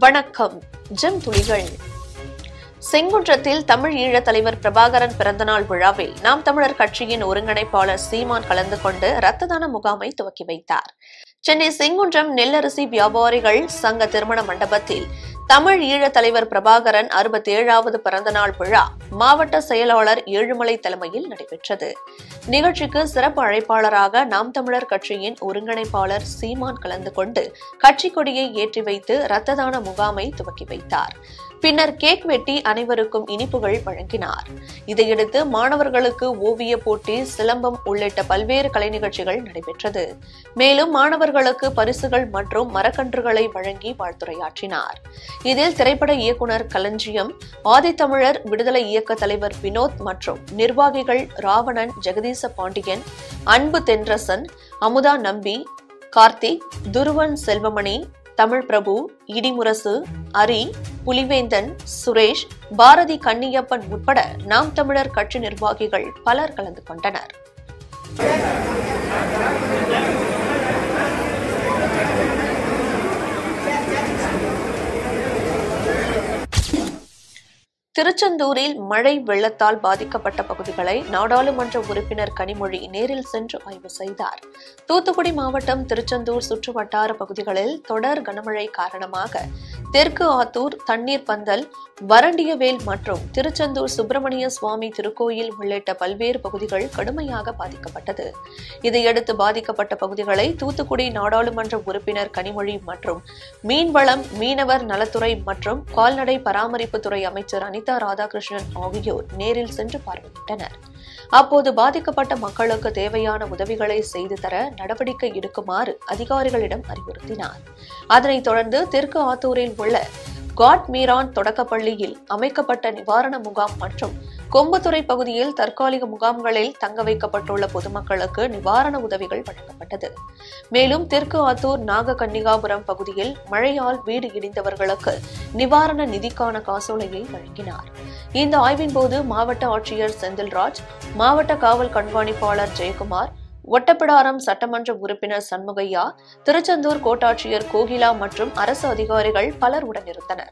வணக்கம் ஜெம் துளிகள் செங்குன்றத்தில் தமிழ் ஈழத் தலைவர் பிரபாகரன் பிறந்தநாள் விழாவில் நாம் தமிழர் கட்சியின் ஒருங்கிணைப்பாளர் சீமான் கலந்து கொண்டு ரத்த தான முகாமை துவக்கி வைத்தார் சென்னை செங்குன்றம் நெல்லரிசி வியாபாரிகள் சங்க திருமண மண்டபத்தில் தமிழ் ஈழத் தலைவர் பிரபாகரன் அறுபத்தி ஏழாவது பிறந்தநாள் விழா மாவட்ட செயலாளர் ஏழுமலை தலைமையில் நடைபெற்றது நிகழ்ச்சிக்கு சிறப்பு அழைப்பாளராக நாம் தமிழர் கட்சியின் ஒருங்கிணைப்பாளர் சீமான் கலந்து கொண்டு கட்சி கொடியை ஏற்றி வைத்து ரத்த தான முகாமை துவக்கி வைத்தார் பின்னர் கேக் வெட்டி அனைவருக்கும் இனிப்புகள் வழங்கினார் இதையடுத்து மாணவர்களுக்கு ஓவிய போட்டி சிலம்பம் உள்ளிட்ட பல்வேறு கலை நிகழ்ச்சிகள் நடைபெற்றது மேலும் மாணவர்களுக்கு பரிசுகள் மற்றும் மரக்கன்றுகளை வழங்கி வாழ்த்துரையாற்றினார் இதில் திரைப்பட இயக்குனர் களஞ்சியம் ஆதித்தமிழர் விடுதலை இயக்க தலைவர் வினோத் மற்றும் நிர்வாகிகள் ராவணன் ஜெகதீச பாண்டியன் அன்பு தென்றசன் அமுதா நம்பி கார்த்திக் துருவன் செல்வமணி தமிழ் பிரபு இடிமுரசு அரி புலிவேந்தன் சுரேஷ் பாரதி கன்னியப்பன் உட்பட நாம் தமிழர் கட்சி நிர்வாகிகள் பலர் கலந்து கொண்டனர் திருச்செந்தூரில் மழை வெள்ளத்தால் பாதிக்கப்பட்ட பகுதிகளை நாடாளுமன்ற உறுப்பினர் கனிமொழி நேரில் சென்று ஆய்வு செய்தார் தூத்துக்குடி மாவட்டம் திருச்செந்தூர் சுற்றுவட்டார பகுதிகளில் தொடர் கனமழை காரணமாக தெற்கு ஆத்தூர் தண்ணீர் பந்தல் வறண்டியவேல் மற்றும் திருச்செந்தூர் சுப்பிரமணிய சுவாமி திருக்கோயில் உள்ளிட்ட பல்வேறு பகுதிகள் கடுமையாக பாதிக்கப்பட்டது இதையடுத்து பாதிக்கப்பட்ட பகுதிகளை தூத்துக்குடி நாடாளுமன்ற உறுப்பினர் கனிமொழி மற்றும் மீன்வளம் மீனவர் நலத்துறை மற்றும் கால்நடை பராமரிப்புத்துறை அமைச்சர் அனிதா ராதாகிருஷ்ணன் ஆகியோர் நேரில் சென்று பார்வையிட்டனர் அப்போது பாதிக்கப்பட்ட மக்களுக்கு தேவையான உதவிகளை செய்து தர நடவடிக்கை எடுக்குமாறு அதிகாரிகளிடம் அறிவுறுத்தினார் அதனைத் தொடர்ந்து தெற்கு ஆத்தூரில் உள்ள காட் மீரான் தொடக்கப்பள்ளியில் அமைக்கப்பட்ட நிவாரண முகாம் மற்றும் கொம்புத்துறை பகுதியில் தற்காலிக முகாம்களில் தங்க வைக்கப்பட்டுள்ள பொதுமக்களுக்கு நிவாரண உதவிகள் வழங்கப்பட்டது மேலும் தெற்கு ஆத்தூர் நாககன்னிகாபுரம் பகுதியில் மழையால் வீடு இடிந்தவர்களுக்கு நிவாரண நிதிக்கான காசோலையை வழங்கினார் இந்த ஆய்வின் போது மாவட்ட ஆட்சியர் செந்தில்ராஜ் மாவட்ட காவல் கண்காணிப்பாளர் ஜெயக்குமார் ஒட்டப்பிடாரம் சட்டமன்ற உறுப்பினர் சண்முகையா திருச்செந்தூர் கோட்டாட்சியர் கோகிலா மற்றும் அரசு அதிகாரிகள் பலர் உடனிருந்தனர்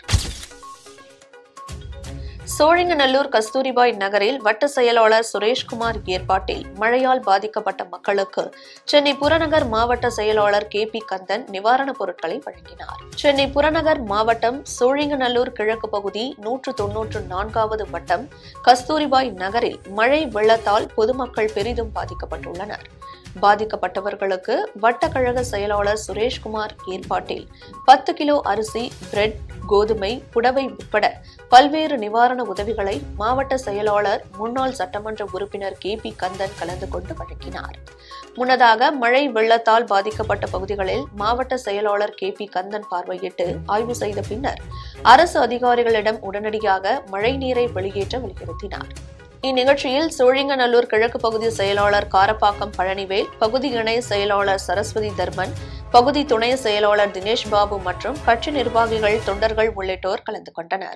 சோழிங்கநல்லூர் கஸ்தூரிபாய் நகரில் வட்ட செயலாளர் சுரேஷ்குமார் ஏற்பாட்டில் மழையால் பாதிக்கப்பட்ட மக்களுக்கு சென்னை புறநகர் மாவட்ட செயலாளர் கே பி கந்தன் நிவாரணப் பொருட்களை வழங்கினார் சென்னை புறநகர் மாவட்டம் சோழிங்கநல்லூர் கிழக்கு பகுதி நூற்று தொன்னூற்று நான்காவது வட்டம் கஸ்தூரிபாய் நகரில் மழை வெள்ளத்தால் பொதுமக்கள் பெரிதும் பாதிக்கப்பட்டுள்ளனர் பாதிக்கப்பட்டவர்களுக்கு வட்டக்கழக செயலாளர் சுரேஷ்குமார் ஏற்பாட்டில் பத்து கிலோ அரிசி பிரெட் கோதுமை புடவை உட்பட பல்வேறு நிவாரண உதவிகளை மாவட்ட செயலாளர் முன்னாள் சட்டமன்ற உறுப்பினர் கே பி கந்தன் கலந்து கொண்டு வழங்கினார் முன்னதாக மழை வெள்ளத்தால் பாதிக்கப்பட்ட பகுதிகளில் மாவட்ட செயலாளர் கே பி கந்தன் பார்வையிட்டு ஆய்வு செய்த பின்னர் அரசு அதிகாரிகளிடம் உடனடியாக மழை நீரை வெளியேற்ற வலியுறுத்தினார் இந்நிகழ்ச்சியில் சோழிங்கநல்லூர் கிழக்கு பகுதி செயலாளர் காரப்பாக்கம் பழனிவேல் பகுதி இணை செயலாளர் சரஸ்வதி தர்மன் பகுதி துணை செயலாளர் தினேஷ் பாபு மற்றும் கட்சி நிர்வாகிகள் தொண்டர்கள் உள்ளிட்டோர் கலந்து கொண்டனர்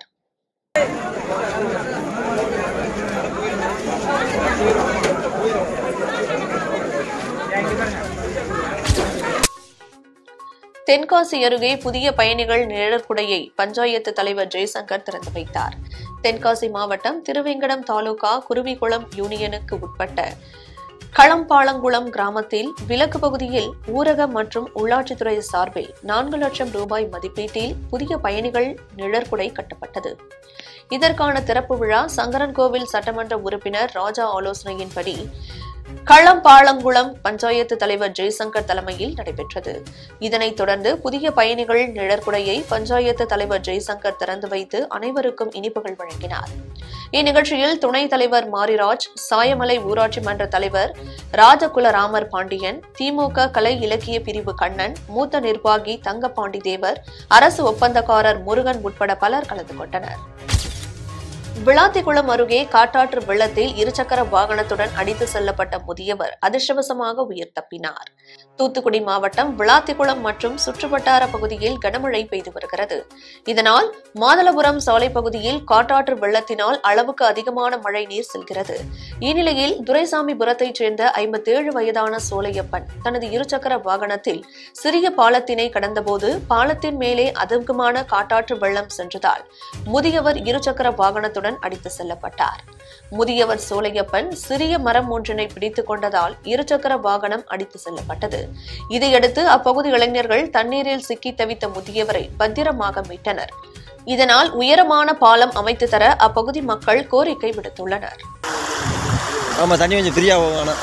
தென்காசி அருகே புதிய பயணிகள் நிழற்குடையை பஞ்சாயத்து தலைவர் ஜெய்சங்கர் திறந்து வைத்தார் தென்காசி மாவட்டம் திருவேங்கடம் தாலுகா குருவிகுளம் யூனியனுக்கு உட்பட்ட களம்பாளங்குளம் கிராமத்தில் விலக்கு பகுதியில் ஊரக மற்றும் உள்ளாட்சித்துறை சார்பில் நான்கு லட்சம் ரூபாய் மதிப்பீட்டில் புதிய பயணிகள் நிழற்குடை கட்டப்பட்டது இதற்கான திறப்பு விழா சங்கரன்கோவில் சட்டமன்ற உறுப்பினர் ராஜா ஆலோசனையின்படி களம்பாளங்குளம் பஞ்சாயத்து தலைவர் ஜெய்சங்கர் தலைமையில் நடைபெற்றது இதனைத் தொடர்ந்து புதிய பயணிகள் நிழற்குடையை பஞ்சாயத்து தலைவர் ஜெய்சங்கர் திறந்து வைத்து அனைவருக்கும் இனிப்புகள் வழங்கினார் இந்நிகழ்ச்சியில் துணைத் தலைவர் மாரிராஜ் சாயமலை ஊராட்சி மன்ற தலைவர் ராஜகுலராமர் பாண்டியன் திமுக கலை இலக்கிய பிரிவு கண்ணன் மூத்த நிர்வாகி தங்கபாண்டி தேவர் அரசு ஒப்பந்தக்காரர் முருகன் உட்பட பலர் கலந்து கொண்டனர் விளாத்திக்குளம் அருகே காட்டாற்று வெள்ளத்தில் இருசக்கர வாகனத்துடன் அடித்து செல்லப்பட்ட முதியவர் அதிர்ஷ்டவசமாக உயிர் தப்பினார் தூத்துக்குடி மாவட்டம் விளாத்திக்குளம் மற்றும் சுற்றுவட்டார பகுதியில் கனமழை பெய்து வருகிறது இதனால் மாதளபுரம் சாலை பகுதியில் காட்டாற்று வெள்ளத்தினால் அளவுக்கு அதிகமான மழை நீர் செல்கிறது இந்நிலையில் துரைசாமிபுரத்தைச் சேர்ந்த ஐம்பத்தேழு வயதான சோலையப்பன் தனது இருசக்கர வாகனத்தில் சிறிய பாலத்தினை கடந்தபோது பாலத்தின் மேலே அதிகமான காட்டாற்று வெள்ளம் சென்றதால் முதியவர் இருசக்கர வாகனத்துடன் அடித்து செல்லப்பட்டார் முதியவர் சோலையப்பன் சிறிய மரம் ஒன்றினை பிடித்துக் கொண்டதால் இருசக்கர வாகனம் அடித்து செல்லப்பட்டது இதையடுத்து அப்பகுதி இளைஞர்கள் தண்ணீரில் சிக்கி தவித்த முதியவரை பத்திரமாக மீட்டனர் இதனால் உயரமான பாலம் அமைத்து தர அப்பகுதி மக்கள் கோரிக்கை விடுத்துள்ளனர் ஆமாம் தண்ணி கொஞ்சம் ஃப்ரீயாக போகும் ஆனால்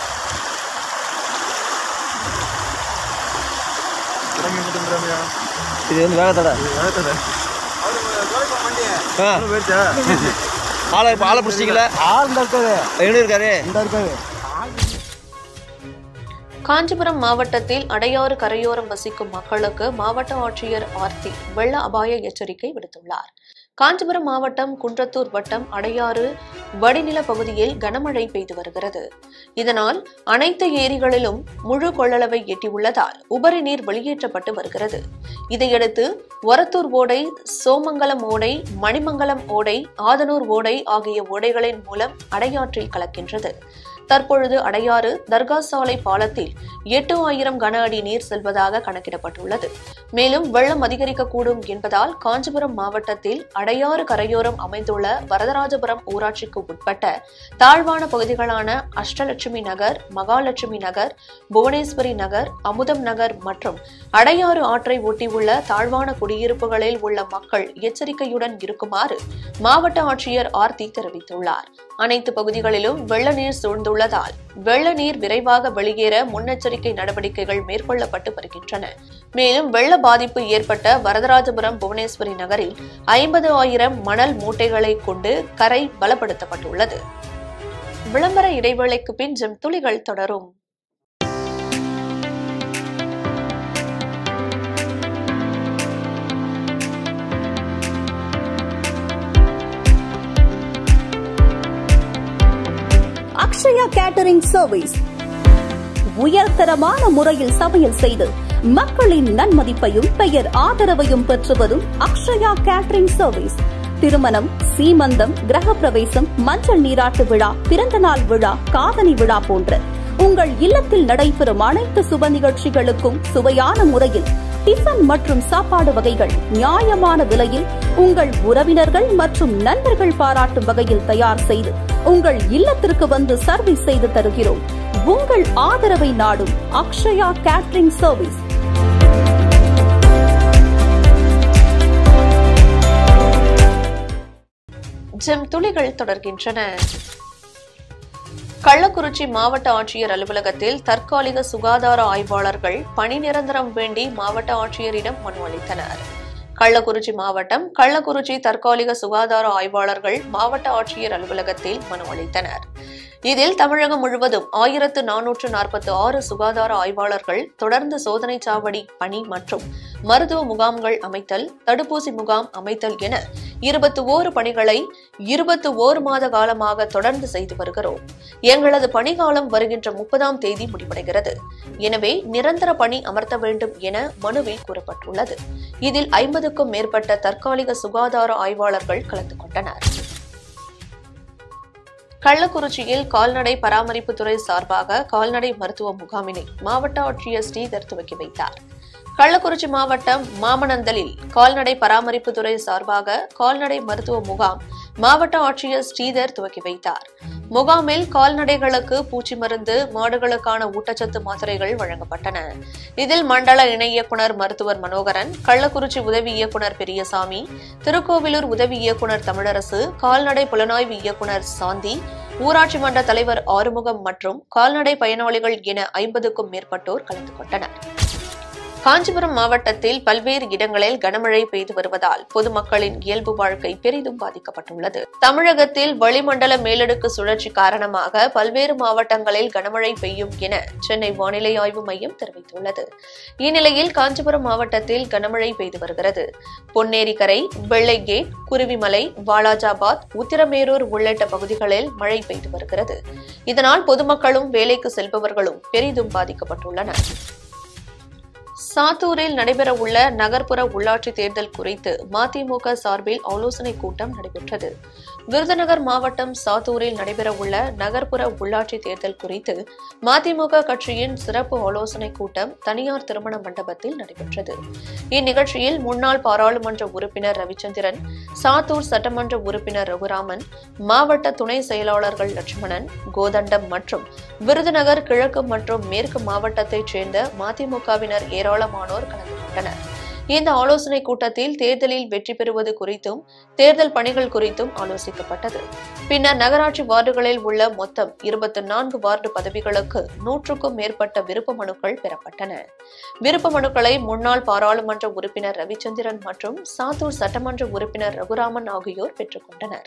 இது வந்து வேகத்தடை ஆ ஆளை இப்போ ஆளை பிடிச்சிங்களா எங்கே இருக்காரு காஞ்சிபுரம் மாவட்டத்தில் அடையாறு கரையோரம் வசிக்கும் மக்களுக்கு மாவட்ட ஆட்சியர் ஆர்த்தி வெள்ள அபாய எச்சரிக்கை விடுத்துள்ளார் காஞ்சிபுரம் மாவட்டம் குன்றத்தூர் வட்டம் அடையாறு வடிநில பகுதியில் கனமழை பெய்து வருகிறது இதனால் அனைத்து ஏரிகளிலும் முழு கொள்ளளவை எட்டியுள்ளதால் உபரி நீர் வெளியேற்றப்பட்டு வருகிறது இதையடுத்து ஒரத்தூர் ஓடை சோமங்கலம் ஓடை மணிமங்கலம் ஓடை ஆதனூர் ஓடை ஆகிய ஓடைகளின் மூலம் அடையாற்றில் கலக்கின்றது தற்பொழுது அடையாறு தர்கா சாலை பாலத்தில் எட்டு ஆயிரம் கன அடி நீர் செல்வதாக கணக்கிடப்பட்டுள்ளது மேலும் வெள்ளம் அதிகரிக்கக்கூடும் என்பதால் காஞ்சிபுரம் மாவட்டத்தில் அடையாறு கரையோரம் அமைந்துள்ள வரதராஜபுரம் ஊராட்சிக்கு உட்பட்ட தாழ்வான பகுதிகளான அஷ்டலட்சுமி நகர் மகாலட்சுமி நகர் புவனேஸ்வரி நகர் அமுதம் நகர் மற்றும் அடையாறு ஆற்றை ஒட்டியுள்ள தாழ்வான குடியிருப்புகளில் உள்ள மக்கள் எச்சரிக்கையுடன் இருக்குமாறு மாவட்ட ஆட்சியர் ஆர்த்தி தெரிவித்துள்ளார் அனைத்து பகுதிகளிலும் வெள்ள நீர் சூழ்ந்துள்ளதால் வெள்ள நீர் விரைவாக வெளியேற முன்னெச்சரிக்கை நடவடிக்கைகள் மேற்கொள்ளப்பட்டு வருகின்றன மேலும் வெள்ள பாதிப்பு ஏற்பட்ட வரதராஜபுரம் புவனேஸ்வரி நகரில் ஐம்பது ஆயிரம் மணல் மூட்டைகளை கொண்டு கரை பலப்படுத்தப்பட்டுள்ளது விளம்பர இடைவேளைக்கு பின் ஜெம் துளிகள் தொடரும் அக்ஷயா கேட்டரிங் சர்வீஸ் உயர்தரமான முறையில் சமையல் செய்து மக்களின் நன்மதிப்பையும் பெயர் ஆதரவையும் பெற்று வரும் அக்ஷயா கேட்டரிங் சர்வீஸ் திருமணம் சீமந்தம் கிரகப்பிரவேசம் மஞ்சள் நீராட்டு விழா பிறந்தநாள் விழா காதணி விழா போன்ற உங்கள் இல்லத்தில் நடைபெறும் அனைத்து சுப நிகழ்ச்சிகளுக்கும் சுவையான முறையில் டிஃபன் மற்றும் சாப்பாடு வகைகள் நியாயமான விலையில் உங்கள் உறவினர்கள் மற்றும் நண்பர்கள் பாராட்டும் வகையில் தயார் செய்து உங்கள் இல்லத்திற்கு வந்து சர்வீஸ் செய்து தருகிறோம் உங்கள் ஆதரவை நாடும் அக்ஷயா கேட்டரிங் சர்வீஸ் ஜெம் துளிகள் தொடர்கின்றன கள்ளக்குறிச்சி மாவட்ட ஆட்சியர் அலுவலகத்தில் தற்காலிக சுகாதார ஆய்வாளர்கள் பணி நிரந்தரம் வேண்டி மாவட்ட ஆட்சியரிடம் மனு அளித்தனர் கள்ளக்குறிச்சி மாவட்டம் கள்ளக்குறிச்சி தற்காலிக சுகாதார ஆய்வாளர்கள் மாவட்ட ஆட்சியர் அலுவலகத்தில் மனு அளித்தனர் இதில் தமிழகம் முழுவதும் ஆயிரத்து நானூற்று நாற்பத்தி ஆறு சுகாதார ஆய்வாளர்கள் தொடர்ந்து சோதனை சாவடி பணி மற்றும் மருத்துவ முகாம்கள் அமைத்தல் தடுப்பூசி முகாம் அமைத்தல் என இருபத்தி ஓரு பணிகளை இருபத்தி ஓரு மாத காலமாக தொடர்ந்து செய்து வருகிறோம் எங்களது பணிகாலம் வருகின்ற முப்பதாம் தேதி முடிவடைகிறது எனவே நிரந்தர பணி அமர்த்த வேண்டும் என மனுவில் கூறப்பட்டுள்ளது இதில் ஐம்பதுக்கும் மேற்பட்ட தற்காலிக சுகாதார ஆய்வாளர்கள் கலந்து கொண்டனர் கள்ளக்குறிச்சியில் கால்நடை பராமரிப்புத்துறை சார்பாக கால்நடை மருத்துவ முகாமினை மாவட்ட ஆட்சியர் ஸ்ரீதர் துவக்கி வைத்தார் கள்ளக்குறிச்சி மாவட்டம் மாமனந்தலில் கால்நடை பராமரிப்புத்துறை சார்பாக கால்நடை மருத்துவ முகாம் மாவட்ட ஆட்சியர் ஸ்ரீதர் துவக்கி வைத்தார் முகாமில் கால்நடைகளுக்கு பூச்சி மருந்து மாடுகளுக்கான ஊட்டச்சத்து மாத்திரைகள் வழங்கப்பட்டன இதில் மண்டல இணை இயக்குநர் மருத்துவர் மனோகரன் கள்ளக்குறிச்சி உதவி இயக்குநர் பெரியசாமி திருக்கோவிலூர் உதவி இயக்குநர் தமிழரசு கால்நடை புலனாய்வு இயக்குநர் சாந்தி ஊராட்சி மன்ற தலைவர் ஆறுமுகம் மற்றும் கால்நடை பயனாளிகள் என ஐம்பதுக்கும் மேற்பட்டோர் கலந்து கொண்டனர் காஞ்சிபுரம் மாவட்டத்தில் பல்வேறு இடங்களில் கனமழை பெய்து வருவதால் பொதுமக்களின் இயல்பு வாழ்க்கை பெரிதும் பாதிக்கப்பட்டுள்ளது தமிழகத்தில் வளிமண்டல மேலடுக்கு சுழற்சி காரணமாக பல்வேறு மாவட்டங்களில் கனமழை பெய்யும் என சென்னை வானிலை ஆய்வு மையம் தெரிவித்துள்ளது இந்நிலையில் காஞ்சிபுரம் மாவட்டத்தில் கனமழை பெய்து வருகிறது பொன்னேரிக்கரை வெள்ளைகேட் குருவிமலை வாலாஜாபாத் உத்திரமேரூர் உள்ளிட்ட பகுதிகளில் மழை பெய்து வருகிறது இதனால் பொதுமக்களும் வேலைக்கு செல்பவர்களும் பெரிதும் பாதிக்கப்பட்டுள்ளனர் சாத்தூரில் நடைபெறவுள்ள நகர்ப்புற உள்ளாட்சி தேர்தல் குறித்து மதிமுக சார்பில் ஆலோசனைக் கூட்டம் நடைபெற்றது விருதுநகர் மாவட்டம் சாத்தூரில் நடைபெறவுள்ள நகர்ப்புற உள்ளாட்சி தேர்தல் குறித்து மதிமுக கட்சியின் சிறப்பு ஆலோசனைக் கூட்டம் தனியார் திருமண மண்டபத்தில் நடைபெற்றது இந்நிகழ்ச்சியில் முன்னாள் பாராளுமன்ற உறுப்பினர் ரவிச்சந்திரன் சாத்தூர் சட்டமன்ற உறுப்பினர் ரகுராமன் மாவட்ட துணை செயலாளர்கள் லட்சுமணன் கோதண்டம் மற்றும் விருதுநகர் கிழக்கு மற்றும் மேற்கு மாவட்டத்தைச் சேர்ந்த மதிமுகவினர் ஏராளமானோர் கலந்து கொண்டனர் இந்த ஆலோசனைக் கூட்டத்தில் தேர்தலில் வெற்றி பெறுவது குறித்தும் தேர்தல் பணிகள் குறித்தும் ஆலோசிக்கப்பட்டது பின்னர் நகராட்சி வார்டுகளில் உள்ள மொத்தம் இருபத்தி நான்கு வார்டு பதவிகளுக்கு நூற்றுக்கும் மேற்பட்ட விருப்ப மனுக்கள் பெறப்பட்டன விருப்ப மனுக்களை முன்னாள் பாராளுமன்ற உறுப்பினர் ரவிச்சந்திரன் மற்றும் சாத்தூர் சட்டமன்ற உறுப்பினர் ரகுராமன் ஆகியோர் பெற்றுக் கொண்டனர்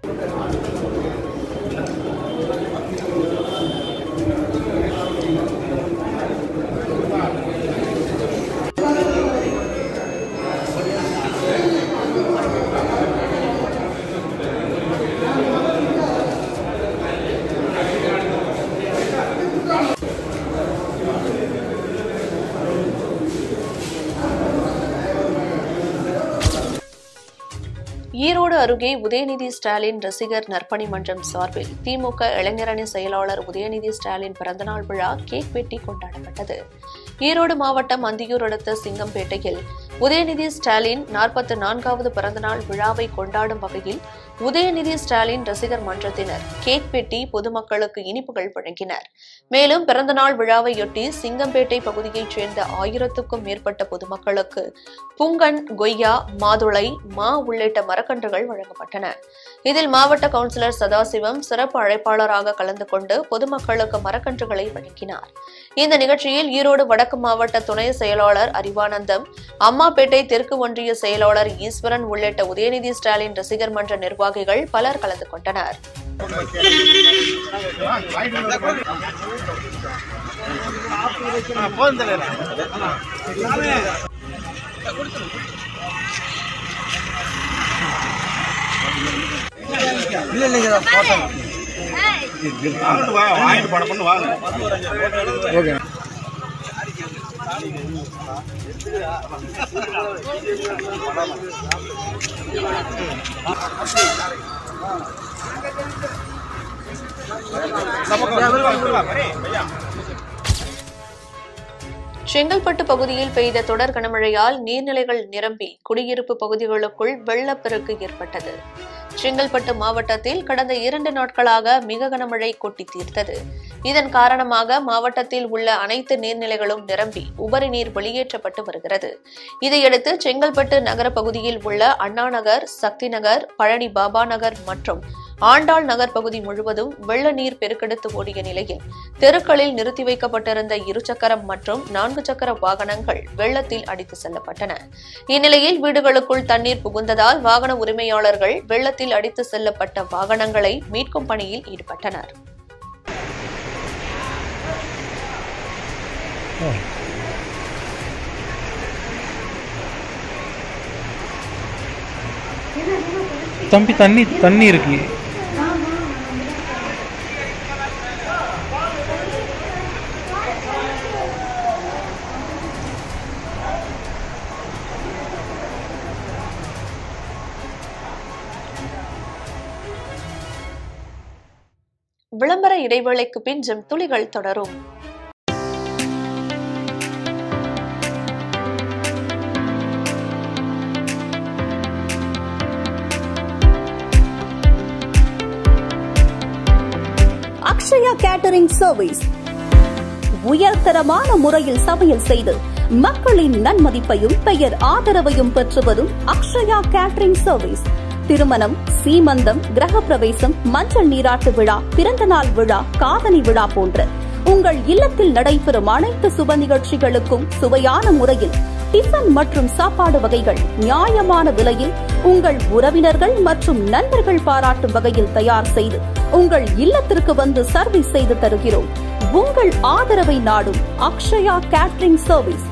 ஈரோடு அருகே உதயநிதி ஸ்டாலின் ரசிகர் நற்பணி மன்றம் சார்பில் திமுக இளைஞரணி செயலாளர் உதயநிதி ஸ்டாலின் பிறந்தநாள் விழா கேக் வெட்டி கொண்டாடப்பட்டது ஈரோடு மாவட்டம் அந்தியூர் அடுத்த சிங்கம்பேட்டையில் உதயநிதி ஸ்டாலின் நாற்பத்தி நான்காவது பிறந்தநாள் விழாவை கொண்டாடும் வகையில் உதயநிதி ஸ்டாலின் ரசிகர் மன்றத்தினர் கேக் வெட்டி பொதுமக்களுக்கு இனிப்புகள் வழங்கினர் மேலும் பிறந்தநாள் விழாவையொட்டி சிங்கம்பேட்டை பகுதியைச் சேர்ந்த ஆயிரத்துக்கும் மேற்பட்ட பொதுமக்களுக்கு புங்கன் கொய்யா மாதுளை மா உள்ளிட்ட மரக்கன்றுகள் வழங்கப்பட்டன இதில் மாவட்ட கவுன்சிலர் சதாசிவம் சிறப்பு அழைப்பாளராக கலந்து கொண்டு பொதுமக்களுக்கு மரக்கன்றுகளை வழங்கினார் இந்த நிகழ்ச்சியில் ஈரோடு வடக்கு மாவட்ட துணை செயலாளர் அறிவானந்தம் அம்மாப்பேட்டை தெற்கு ஒன்றிய செயலாளர் ஈஸ்வரன் உள்ளிட்ட உதயநிதி ஸ்டாலின் ரசிகர் மன்ற நிர்வாகிகள் பலர் கலந்து கொண்டனர் வாங்கிட்டு படம் பண்ணு வாங்க செங்கல்பட்டு பகுதியில் பெய்த தொடர் கனமழையால் நீர்நிலைகள் நிரம்பி குடியிருப்பு பகுதிகளுக்குள் வெள்ளப்பெருக்கு ஏற்பட்டது செங்கல்பட்டு மாவட்டத்தில் கடந்த இரண்டு நாட்களாக மிக கனமழை கொட்டி தீர்த்தது இதன் காரணமாக மாவட்டத்தில் உள்ள அனைத்து நீர்நிலைகளும் நிரம்பி உபரி நீர் வெளியேற்றப்பட்டு வருகிறது இதையடுத்து செங்கல்பட்டு நகர பகுதியில் உள்ள அண்ணா நகர் சக்தி நகர் பழனி பாபா நகர் மற்றும் ஆண்டாள் நகர் பகுதி முழுவதும் வெள்ள நீர் பெருக்கெடுத்து ஓடிய நிலையில் தெருக்களில் நிறுத்தி வைக்கப்பட்டிருந்த இருசக்கரம் மற்றும் நான்கு சக்கர வாகனங்கள் வெள்ளத்தில் அடித்து செல்லப்பட்டன இந்நிலையில் வீடுகளுக்குள் தண்ணீர் புகுந்ததால் வாகன உரிமையாளர்கள் வெள்ளத்தில் அடித்து செல்லப்பட்ட வாகனங்களை மீட்கும் பணியில் ஈடுபட்டனர் தம்பி தண்ணி தண்ணி இருக்கு விளம்பர இடைவேளைக்கு பின் ஜெம் துளிகள் தொடரும் அக்ஷயா கேட்டரிங் சர்வீஸ் உயர்தரமான முறையில் சமையல் செய்து மக்களின் நன்மதிப்பையும் பெயர் ஆதரவையும் பெற்று வரும் அக்ஷயா கேட்டரிங் சர்வீஸ் திருமணம் சீமந்தம் கிரகப்பிரவேசம் மஞ்சள் நீராட்டு விழா பிறந்தநாள் விழா காதணி விழா போன்ற உங்கள் இல்லத்தில் நடைபெறும் அனைத்து சுப நிகழ்ச்சிகளுக்கும் சுவையான முறையில் டிஃபன் மற்றும் சாப்பாடு வகைகள் நியாயமான விலையில் உங்கள் உறவினர்கள் மற்றும் நண்பர்கள் பாராட்டும் வகையில் தயார் செய்து உங்கள் இல்லத்திற்கு வந்து சர்வீஸ் செய்து தருகிறோம் உங்கள் ஆதரவை நாடும் அக்ஷயா கேட்டரிங் சர்வீஸ்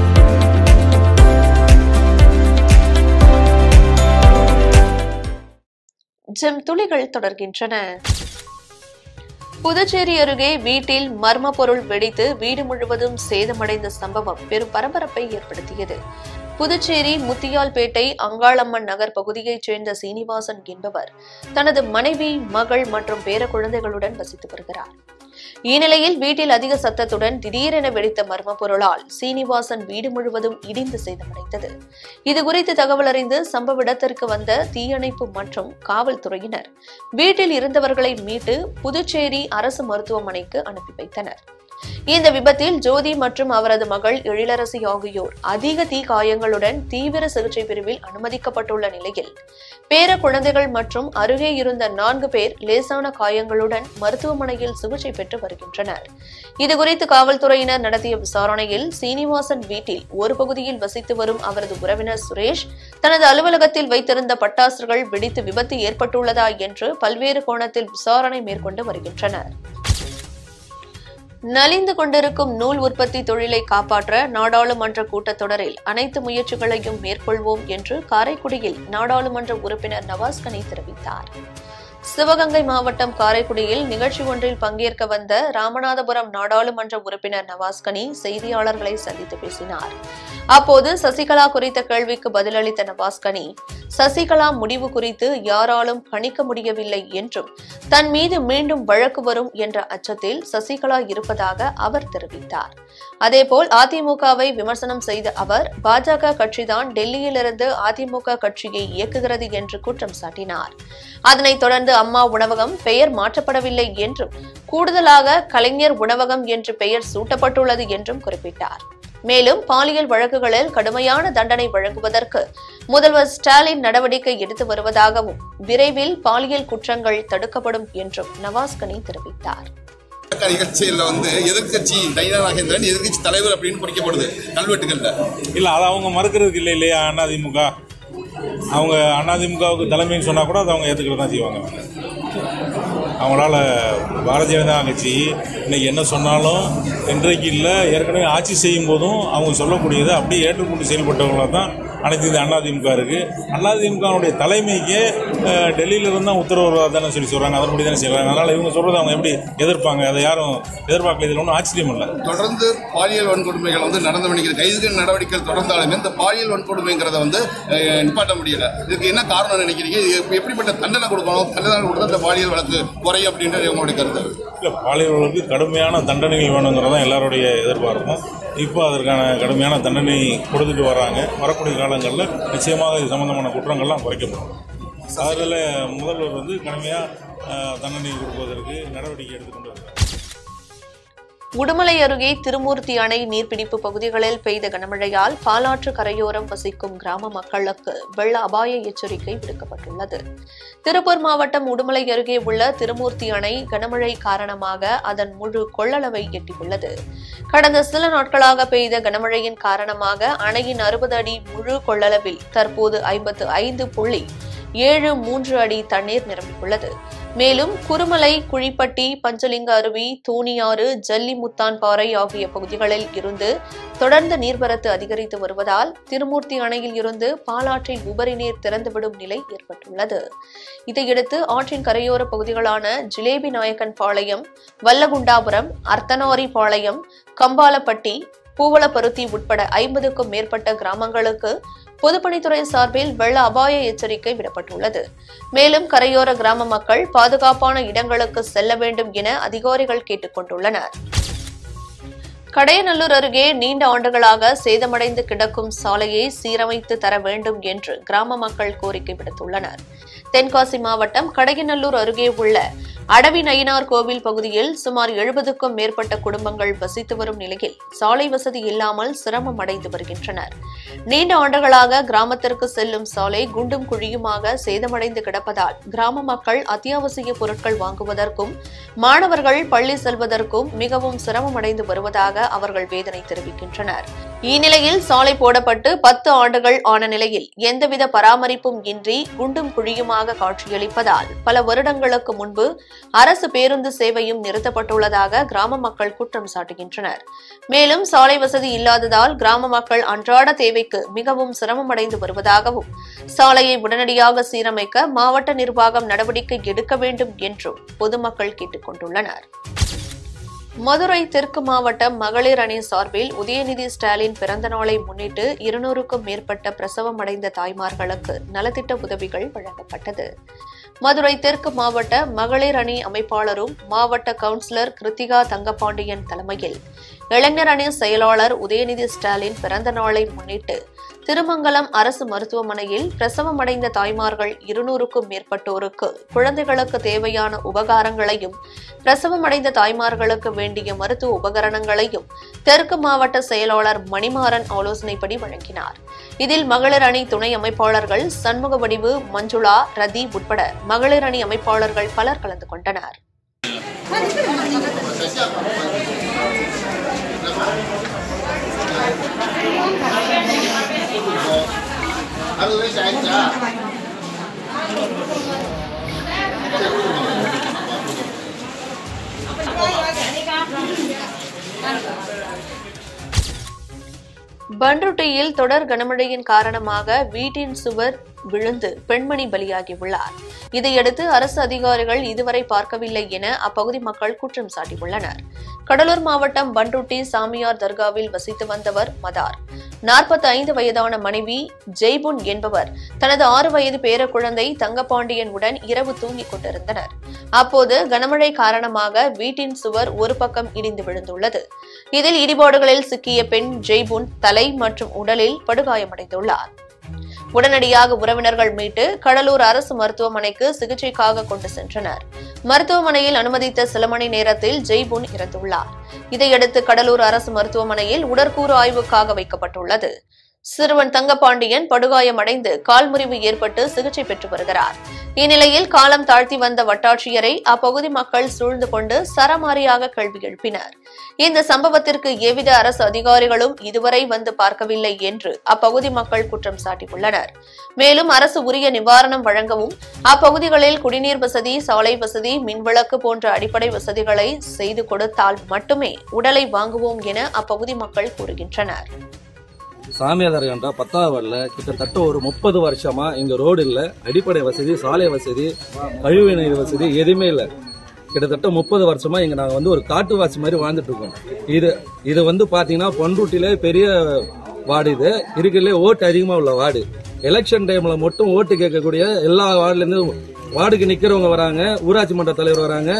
ஜெம் துளிகள் தொடர்கின்றன புதுச்சேரி அருகே வீட்டில் மர்ம பொருள் வெடித்து வீடு முழுவதும் சேதமடைந்த சம்பவம் பெரும் பரபரப்பை ஏற்படுத்தியது புதுச்சேரி முத்தியால்பேட்டை அங்காளம்மன் நகர் பகுதியைச் சேர்ந்த சீனிவாசன் என்பவர் தனது மனைவி மகள் மற்றும் பேர குழந்தைகளுடன் வசித்து வருகிறார் இந்நிலையில் வீட்டில் அதிக சத்தத்துடன் திடீரென வெடித்த மர்ம பொருளால் சீனிவாசன் வீடு முழுவதும் இடிந்து சேதமடைந்தது இதுகுறித்து தகவல் அறிந்து சம்பவ இடத்திற்கு வந்த தீயணைப்பு மற்றும் காவல்துறையினர் வீட்டில் இருந்தவர்களை மீட்டு புதுச்சேரி அரசு மருத்துவமனைக்கு அனுப்பி வைத்தனர் இந்த விபத்தில் ஜோதி மற்றும் அவரது மகள் எழிலரசி ஆகியோர் அதிக தீ காயங்களுடன் தீவிர சிகிச்சை பிரிவில் அனுமதிக்கப்பட்டுள்ள நிலையில் பேர குழந்தைகள் மற்றும் அருகே இருந்த நான்கு பேர் லேசான காயங்களுடன் மருத்துவமனையில் சிகிச்சை பெற்று வருகின்றனர் இதுகுறித்து காவல்துறையினர் நடத்திய விசாரணையில் சீனிவாசன் வீட்டில் ஒரு பகுதியில் வசித்து வரும் அவரது உறவினர் சுரேஷ் தனது அலுவலகத்தில் வைத்திருந்த பட்டாசுகள் வெடித்து விபத்து ஏற்பட்டுள்ளதா என்று பல்வேறு கோணத்தில் விசாரணை மேற்கொண்டு வருகின்றனர் நலிந்து கொண்டிருக்கும் நூல் உற்பத்தி தொழிலை காப்பாற்ற நாடாளுமன்ற கூட்டத்தொடரில் அனைத்து முயற்சிகளையும் மேற்கொள்வோம் என்று காரைக்குடியில் நாடாளுமன்ற உறுப்பினர் நவாஸ்கனி தெரிவித்தார் சிவகங்கை மாவட்டம் காரைக்குடியில் நிகழ்ச்சி ஒன்றில் பங்கேற்க வந்த ராமநாதபுரம் நாடாளுமன்ற உறுப்பினர் நவாஸ்கனி செய்தியாளர்களை சந்தித்து பேசினார் அப்போது சசிகலா குறித்த கேள்விக்கு பதிலளித்த நவாஸ்கனி சசிகலா முடிவு குறித்து யாராலும் கணிக்க முடியவில்லை என்றும் தன் மீது மீண்டும் வழக்கு வரும் என்ற அச்சத்தில் சசிகலா இருப்பதாக அவர் தெரிவித்தார் அதேபோல் அதிமுகவை விமர்சனம் செய்த அவர் பாஜக கட்சிதான் டெல்லியிலிருந்து அதிமுக கட்சியை இயக்குகிறது என்று குற்றம் சாட்டினார் அதனைத் தொடர்ந்து அம்மா உணவகம் பெயர் மாற்றப்படவில்லை என்றும் கூடுதலாக கலைஞர் உணவகம் என்று பெயர் சூட்டப்பட்டுள்ளது என்றும் குறிப்பிட்டார் மேலும் பாலியல் வழக்குகளில் கடுமையான தண்டனை வழங்குவதற்கு முதல்வர் ஸ்டாலின் நடவடிக்கை எடுத்து வருவதாகவும் விரைவில் பாலியல் குற்றங்கள் தடுக்கப்படும் என்றும் நவாஸ்கனி தெரிவித்தார் பாஜக நிகழ்ச்சியில் வந்து எதிர்க்கட்சி டைனா நாகேந்திரன் எதிர்க்கட்சி தலைவர் அப்படின்னு பிடிக்கப்படுது கல்வெட்டுகள்ல இல்லை அதை அவங்க மறுக்கிறதுக்கு இல்லை இல்லையா அதிமுக அவங்க அதிமுகவுக்கு தலைமைன்னு சொன்னால் கூட அதை அவங்க ஏற்றுக்கிட்டு தான் செய்வாங்க அவங்களால பாரதிய ஜனதா கட்சி இன்னைக்கு என்ன சொன்னாலும் இன்றைக்கு இல்லை ஏற்கனவே ஆட்சி செய்யும் போதும் அவங்க சொல்லக்கூடியதை அப்படியே ஏற்றுக்கொண்டு செயல்பட்டவங்களாக தான் அனைத்து இந்த அதிமுக இருக்கு அதிமுகவுடைய தலைமைக்கு அஹ், டெல்லியில இருந்து தான் உத்தரவு வருவதா தானே சொல்லி சொல்றாங்க அதன்படி தானே செய்றாங்க அதனால இவங்க சொல்றதை அவங்க எப்படி எதிர்ப்பாங்க அதை யாரும் எதிர்பார்க்கல இதில் ஒன்றும் ஆச்சரியம் இல்லை தொடர்ந்து பாலியல் வன்கொடுமைகள் வந்து நடந்து வருகிறது கைதுகள் நடவடிக்கைகள் தொடர்ந்தாலுமே இந்த பாலியல் வன்கொடுமைங்கிறத வந்து அஹ், நிப்பாட்ட முடியல இதுக்கு என்ன காரணம் நினைக்கிறீங்க இது எப்ப- எப்படிப்பட்ட தண்டனை கொடுக்கணும் தண்டனை கொடுத்தா இந்த பாலியல் வழக்கு குறையும் அப்படின்றது உங்களுடைய கருத்து இல்லை பாலியல்களுக்கு கடுமையான தண்டனைகள் வேணுங்கிறதான் எல்லாருடைய எதிர்பார்ப்பும் இப்போ அதற்கான கடுமையான தண்டனை கொடுத்துட்டு வராங்க வரக்கூடிய காலங்களில் நிச்சயமாக இது சம்பந்தமான குற்றங்கள்லாம் குறைக்கப்படும் அதில் முதல்வர் வந்து கடுமையாக தண்டனை கொடுப்பதற்கு நடவடிக்கை எடுத்துக்கொண்டு வருகிறார் உடுமலை அருகே திருமூர்த்தி அணை நீர்பிடிப்பு பகுதிகளில் பெய்த கனமழையால் பாலாற்று கரையோரம் வசிக்கும் கிராம மக்களுக்கு வெள்ள அபாய எச்சரிக்கை விடுக்கப்பட்டுள்ளது திருப்பூர் மாவட்டம் உடுமலை அருகே உள்ள திருமூர்த்தி அணை கனமழை காரணமாக அதன் முழு கொள்ளளவை எட்டியுள்ளது கடந்த சில நாட்களாக பெய்த கனமழையின் காரணமாக அணையின் அறுபது அடி முழு கொள்ளளவில் தற்போது ஐம்பத்து ஐந்து புள்ளி ஏழு மூன்று அடி தண்ணீர் நிரம்பியுள்ளது மேலும் குருமலை குழிப்பட்டி பஞ்சலிங்க அருவி தூணியாறு ஜல்லிமுத்தான் பாறை ஆகிய பகுதிகளில் இருந்து தொடர்ந்து நீர்வரத்து அதிகரித்து வருவதால் திருமூர்த்தி அணையில் இருந்து பாலாற்றில் உபரி நீர் திறந்துவிடும் நிலை ஏற்பட்டுள்ளது இதையடுத்து ஆற்றின் கரையோர பகுதிகளான ஜிலேபி நாயக்கன் பாளையம் வல்லகுண்டாபுரம் அர்த்தனாரி பாளையம் கம்பாலப்பட்டி பூவளப்பருத்தி உட்பட ஐம்பதுக்கும் மேற்பட்ட கிராமங்களுக்கு பொதுப்பணித்துறை சார்பில் வெள்ள அபாய எச்சரிக்கை விடப்பட்டுள்ளது மேலும் கரையோர கிராம மக்கள் பாதுகாப்பான இடங்களுக்கு செல்ல வேண்டும் என அதிகாரிகள் கேட்டுக் கொண்டுள்ளனர் கடையநல்லூர் அருகே நீண்ட ஆண்டுகளாக சேதமடைந்து கிடக்கும் சாலையை சீரமைத்து தர வேண்டும் என்று கிராம மக்கள் கோரிக்கை விடுத்துள்ளனர் தென்காசி மாவட்டம் கடையநல்லூர் அருகே உள்ள அடவி நயினார் கோவில் பகுதியில் சுமார் எழுபதுக்கும் மேற்பட்ட குடும்பங்கள் வசித்து வரும் நிலையில் சாலை வசதி இல்லாமல் சிரமம் அடைந்து வருகின்றனர் நீண்ட ஆண்டுகளாக கிராமத்திற்கு செல்லும் சாலை குண்டும் குழியுமாக சேதமடைந்து கிடப்பதால் கிராம மக்கள் அத்தியாவசிய பொருட்கள் வாங்குவதற்கும் மாணவர்கள் பள்ளி செல்வதற்கும் மிகவும் சிரமமடைந்து வருவதாக அவர்கள் வேதனை தெரிவிக்கின்றனர் இந்நிலையில் சாலை போடப்பட்டு பத்து ஆண்டுகள் ஆன நிலையில் எந்தவித பராமரிப்பும் இன்றி குண்டும் குழியுமாக காட்சியளிப்பதால் பல வருடங்களுக்கு முன்பு அரசு பேருந்து சேவையும் நிறுத்தப்பட்டுள்ளதாக கிராம மக்கள் குற்றம் சாட்டுகின்றனர் மேலும் சாலை வசதி இல்லாததால் கிராம மக்கள் அன்றாட தேவைக்கு மிகவும் சிரமமடைந்து வருவதாகவும் சாலையை உடனடியாக சீரமைக்க மாவட்ட நிர்வாகம் நடவடிக்கை எடுக்க வேண்டும் என்றும் பொதுமக்கள் கேட்டுக் கொண்டுள்ளனர் மதுரை தெற்கு மாவட்டம் மகளிர் அணி சார்பில் உதயநிதி ஸ்டாலின் பிறந்த நாளை முன்னிட்டு இருநூறுக்கும் மேற்பட்ட பிரசவம் அடைந்த தாய்மார்களுக்கு நலத்திட்ட உதவிகள் வழங்கப்பட்டது மதுரை தெற்கு மாவட்ட மகளிர் அணி அமைப்பாளரும் மாவட்ட கவுன்சிலர் கிருத்திகா தங்கபாண்டியன் தலைமையில் இளைஞர் அணி செயலாளர் உதயநிதி ஸ்டாலின் பிறந்த நாளை முன்னிட்டு திருமங்கலம் அரசு மருத்துவமனையில் பிரசவமடைந்த தாய்மார்கள் இருநூறுக்கும் மேற்பட்டோருக்கு குழந்தைகளுக்கு தேவையான உபகாரங்களையும் பிரசவமடைந்த தாய்மார்களுக்கு வேண்டிய மருத்துவ உபகரணங்களையும் தெற்கு மாவட்ட செயலாளர் மணிமாறன் ஆலோசனைப்படி வழங்கினார் இதில் மகளிர் அணி துணை அமைப்பாளர்கள் சண்முக வடிவு மஞ்சுளா ரதி உட்பட மகளிர் அணி அமைப்பாளர்கள் பலர் கலந்து கொண்டனர் அறுபது வயசு ஆயிடுச்சா பன்ருட்டியில் தொடர் கனமழையின் காரணமாக வீட்டின் சுவர் விழுந்து பெண்மணி பலியாகியுள்ளார் இதையடுத்து அரசு அதிகாரிகள் இதுவரை பார்க்கவில்லை என அப்பகுதி மக்கள் குற்றம் சாட்டியுள்ளனர் கடலூர் மாவட்டம் பன்ருட்டி சாமியார் தர்காவில் வசித்து வந்தவர் மதார் 45 ஐந்து வயதான மனைவி ஜெய்புன் என்பவர் தனது ஆறு வயது பேரக்குழந்தை தங்கபாண்டியன் உடன் இரவு தூங்கிக் கொண்டிருந்தனர் அப்போது கனமழை காரணமாக வீட்டின் சுவர் ஒரு பக்கம் இடிந்து விழுந்துள்ளது இதில் இடிபாடுகளில் சிக்கிய பெண் ஜெய்புன் தலை மற்றும் உடலில் படுகாயமடைந்துள்ளார் உடனடியாக உறவினர்கள் மீட்டு கடலூர் அரசு மருத்துவமனைக்கு சிகிச்சைக்காக கொண்டு சென்றனர் மருத்துவமனையில் அனுமதித்த சில மணி நேரத்தில் ஜெய்புன் இறந்துள்ளார் இதையடுத்து கடலூர் அரசு மருத்துவமனையில் உடற்கூறு ஆய்வுக்காக வைக்கப்பட்டுள்ளது சிறுவன் தங்கபாண்டியன் படுகாயமடைந்து கால் முறிவு ஏற்பட்டு சிகிச்சை பெற்று வருகிறார் இந்நிலையில் காலம் தாழ்த்தி வந்த வட்டாட்சியரை அப்பகுதி மக்கள் சூழ்ந்து கொண்டு சரமாரியாக கேள்வி எழுப்பினர் இந்த சம்பவத்திற்கு எவ்வித அரசு அதிகாரிகளும் இதுவரை வந்து பார்க்கவில்லை என்று அப்பகுதி மக்கள் குற்றம் சாட்டியுள்ளனர் மேலும் அரசு உரிய நிவாரணம் வழங்கவும் அப்பகுதிகளில் குடிநீர் வசதி சாலை வசதி மின்விளக்கு போன்ற அடிப்படை வசதிகளை செய்து கொடுத்தால் மட்டுமே உடலை வாங்குவோம் என அப்பகுதி மக்கள் கூறுகின்றனர் சாமியாதர்கன்றா பத்தாவது வார்டில் கிட்டத்தட்ட ஒரு முப்பது வருஷமா இங்க ரோடு இல்ல அடிப்படை வசதி சாலை வசதி கழிவு நீர் வசதி எதுவுமே இல்லை கிட்டத்தட்ட முப்பது வருஷமா இங்க நாங்க வந்து ஒரு காட்டுவாசி மாதிரி வாழ்ந்துட்டு இருக்கோம் இது இது வந்து பாத்தீங்கன்னா பண்ருட்டிலே பெரிய வார்டு இது இருக்கிறதுலே ஓட்டு அதிகமா உள்ள வார்டு எலெக்ஷன் டைம்ல மட்டும் ஓட்டு கேட்கக்கூடிய எல்லா வார்டுல இருந்து வார்டுக்கு நிக்கிறவங்க வராங்க ஊராட்சி மன்ற தலைவர் வராங்க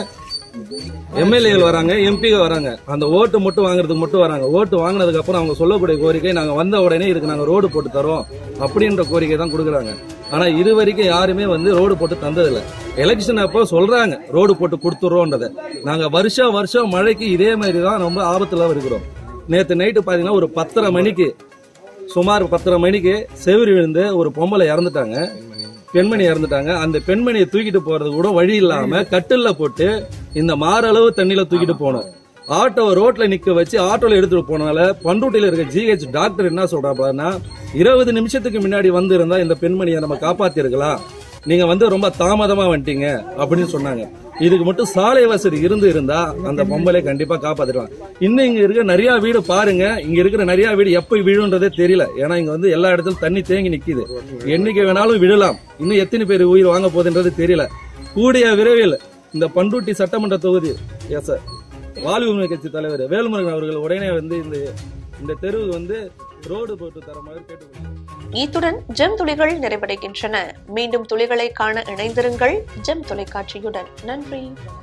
எம்எல்ஏகள் வராங்க எம்பிகள் வராங்க அந்த ஓட்டு மட்டும் வாங்குறதுக்கு மட்டும் வராங்க ஓட்டு வாங்கினதுக்கு அப்புறம் அவங்க சொல்லக்கூடிய கோரிக்கை நாங்க வந்த உடனே இதுக்கு நாங்க ரோடு போட்டு தரோம் அப்படின்ற கோரிக்கை தான் கொடுக்குறாங்க ஆனா இது வரைக்கும் யாருமே வந்து ரோடு போட்டு தந்ததில்ல எலெக்ஷன் அப்போ சொல்றாங்க ரோடு போட்டு கொடுத்துறோன்றத நாங்க வருஷம் வருஷம் மழைக்கு இதே மாதிரி தான் ரொம்ப ஆபத்துல இருக்கிறோம் நேத்து நைட்டு பாத்தீங்கன்னா ஒரு பத்தரை மணிக்கு சுமார் பத்தரை மணிக்கு செவிரி விழுந்து ஒரு பொம்பளை இறந்துட்டாங்க பெண்மணி இறந்துட்டாங்க அந்த பெண்மணியை தூக்கிட்டு போறது கூட வழி இல்லாம கட்டில்ல போட்டு இந்த மாரளவு தண்ணியில தூக்கிட்டு போனோம் ஆட்டோவை ரோட்ல நிக்க வச்சு ஆட்டோல எடுத்துட்டு போனால பண்ருட்டியில இருக்க ஜிஹெச் டாக்டர் என்ன சொல்றாங்கன்னா இருபது நிமிஷத்துக்கு முன்னாடி வந்து இருந்தா இந்த பெண்மணியை நம்ம காப்பாத்திருக்கலாம் நீங்க வந்து ரொம்ப தாமதமா வந்துட்டீங்க அப்படின்னு சொன்னாங்க இதுக்கு மட்டும் சாலை வசதி இருந்து இருந்தா அந்த பொம்பளை கண்டிப்பா காப்பாத்திடலாம் இன்னும் இங்க இருக்க நிறைய வீடு பாருங்க இங்க இருக்கிற நிறைய வீடு எப்ப விழுன்றதே தெரியல ஏன்னா இங்க வந்து எல்லா இடத்துலயும் தண்ணி தேங்கி நிக்குது என்னைக்கு வேணாலும் விழலாம் இன்னும் எத்தனை பேர் உயிர் வாங்க போகுதுன்றது தெரியல கூடிய விரைவில் இந்த பண்ருட்டி சட்டமன்ற தொகுதி எஸ் சார் வாழ்வு கட்சி தலைவர் வேல்முருகன் அவர்கள் உடனே வந்து இந்த இந்த தெருவுக்கு வந்து ரோடு போட்டு தர மாதிரி கேட்டுக்கொள்கிறேன் இத்துடன் ஜெம் துளிகள் நிறைவடைகின்றன மீண்டும் துளிகளை காண இணைந்திருங்கள் ஜெம் தொலைக்காட்சியுடன் நன்றி